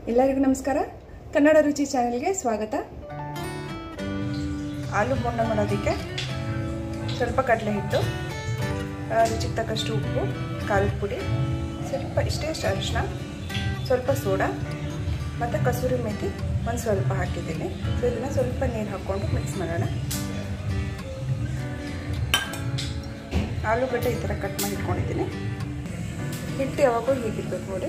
ಎಲ್ಲರಿಗೂ ನಮಸ್ಕಾರ ಕನ್ನಡ ರುಚಿ ಚಾನೆಲ್ಗೆ ಸ್ವಾಗತ ಆಲೂ ಬೋಂಡ ಮಾಡೋದಕ್ಕೆ ಸ್ವಲ್ಪ ಕಡಲೆ ಹಿಟ್ಟು ಆ, ರುಚಿಗೆ ತಕ್ಕಷ್ಟು ಉಪ್ಪು ಖಾರದ ಪುಡಿ ಸ್ವಲ್ಪ ಇಷ್ಟೇ ಅರಿಶಿನ ಸ್ವಲ್ಪ ಸೋಡಾ ಮತ್ತು ಕಸೂರಿ ಮೆಥಿ ಒಂದು ಸ್ವಲ್ಪ ಹಾಕಿದ್ದೀನಿ ಸೊ ಇದನ್ನು ಸ್ವಲ್ಪ ನೀರು ಹಾಕ್ಕೊಂಡು ಮಿಕ್ಸ್ ಮಾಡೋಣ ಆಲೂಗಡ್ಡೆ ಈ ಥರ ಕಟ್ ಮಾಡಿ ಇಟ್ಕೊಂಡಿದ್ದೀನಿ ಹಿಟ್ಟು ಯಾವಾಗೂ ಹೀಗಿರ್ಬೇಕು ನೋಡಿ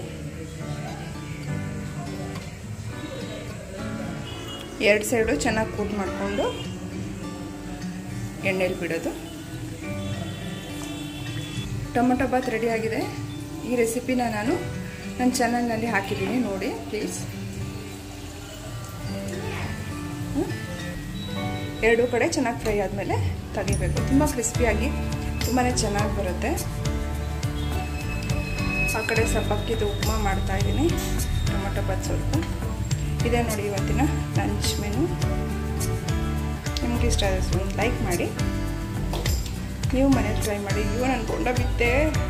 ಎರಡು ಸೈಡು ಚೆನ್ನಾಗಿ ಕೂಟ್ ಮಾಡಿಕೊಂಡು ಎಣ್ಣೆಲಿ ಬಿಡೋದು ಟೊಮೊಟೊ ಬಾತ್ ರೆಡಿ ಆಗಿದೆ ಈ ರೆಸಿಪಿನ ನಾನು ನನ್ನ ಚಾನಲ್ನಲ್ಲಿ ಹಾಕಿದ್ದೀನಿ ನೋಡಿ ಪ್ಲೀಸ್ ಎರಡೂ ಕಡೆ ಚೆನ್ನಾಗಿ ಫ್ರೈ ಆದಮೇಲೆ ತೆಗಿಬೇಕು ತುಂಬ ಕ್ರಿಸ್ಪಿಯಾಗಿ ತುಂಬಾ ಚೆನ್ನಾಗಿ ಬರುತ್ತೆ ಆ ಕಡೆ ಸ್ವಲ್ಪ ಅಕ್ಕಿದು ಉಪ್ಮಾ ಮಾಡ್ತಾ ಇದ್ದೀನಿ ಟೊಮೊಟೊ ಬಾತ್ ಸ್ವಲ್ಪ ಇದೇ ನೋಡಿ ಇವತ್ತಿನ ಲಂಚ್ ಮೆನು ನಿಮ್ಗೆ ಇಷ್ಟ ಆದ್ರೆ ಒಂದು ಲೈಕ್ ಮಾಡಿ ನೀವು ಮನೇಲಿ ಟ್ರೈ ಮಾಡಿ ಇವು ನಾನು ಬೋಂಡ ಬಿತ್ತೆ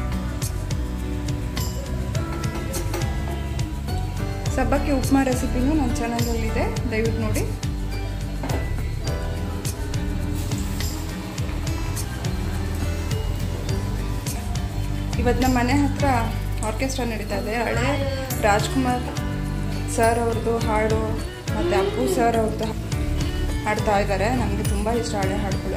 ಸಬ್ಬಕ್ಕಿ ಉಪ್ಮಾ ರೆಸಿಪಿನೂ ನನ್ನ ಚಾನಲಲ್ಲಿದೆ ದಯವಿಟ್ಟು ನೋಡಿ ಇವತ್ತು ನಮ್ಮ ಮನೆ ಹತ್ರ ಆರ್ಕೆಸ್ಟ್ರಾ ನಡೀತಾ ಇದೆ ಹಳೆ ರಾಜ್ಕುಮಾರ್ ಸರ್ ಅವ್ರದ್ದು ಹಾಡು ಮತ್ತು ಅಪ್ಪು ಸರ್ ಅವ್ರದ್ದು ಹಾಡ್ತಾ ಇದ್ದಾರೆ ನನಗೆ ತುಂಬ ಇಷ್ಟ ಹಳೆ ಹಾಡುಗಳು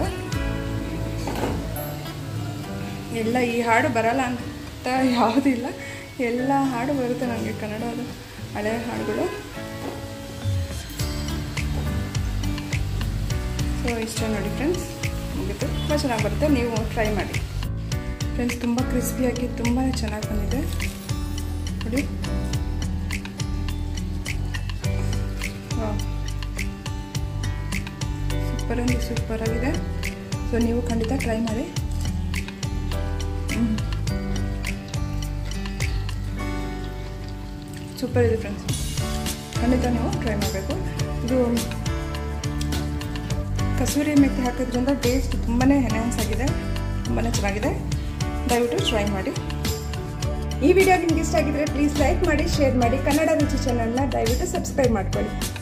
ಎಲ್ಲ ಈ ಹಾಡು ಬರಲ್ಲ ಅಂತ ಯಾವುದಿಲ್ಲ ಎಲ್ಲ ಹಾಡು ಬರುತ್ತೆ ನನಗೆ ಕನ್ನಡದ ಹಳೆ ಹಾಡುಗಳು ಸೊ ಇಷ್ಟ ನೋಡಿ ಫ್ರೆಂಡ್ಸ್ ಮುಗಿತು ತುಂಬ ಚೆನ್ನಾಗಿ ಬರುತ್ತೆ ನೀವು ಟ್ರೈ ಮಾಡಿ ಫ್ರೆಂಡ್ಸ್ ತುಂಬ ಕ್ರಿಸ್ಪಿಯಾಗಿ ತುಂಬಾ ಚೆನ್ನಾಗಿ ಬಂದಿದೆ ನೋಡಿ ಸೂಪರ್ ಅಂದರೆ ಸೂಪರ್ ಆಗಿದೆ ಸೊ ನೀವು ಖಂಡಿತ ಟ್ರೈ ಮಾಡಿ ಸೂಪರ್ ಇದೆ ಫ್ರೆಂಡ್ಸ್ ಖಂಡಿತ ನೀವು ಟ್ರೈ ಮಾಡಬೇಕು ಇದು ಕಸೂರಿ ಮೆಥಿ ಹಾಕೋದ್ರಿಂದ ಟೇಸ್ಟ್ ತುಂಬಾ ಎನ್ಹಾನ್ಸ್ ಆಗಿದೆ ತುಂಬಾ ಚೆನ್ನಾಗಿದೆ ದಯವಿಟ್ಟು ಟ್ರೈ ಮಾಡಿ ಈ ವಿಡಿಯೋ ನಿಮ್ಗೆ ಇಷ್ಟ ಆಗಿದ್ರೆ ಪ್ಲೀಸ್ ಲೈಕ್ ಮಾಡಿ ಶೇರ್ ಮಾಡಿ ಕನ್ನಡ ರುಚಿ ಚಾನಲ್ನ ದಯವಿಟ್ಟು ಸಬ್ಸ್ಕ್ರೈಬ್ ಮಾಡ್ಕೊಳ್ಳಿ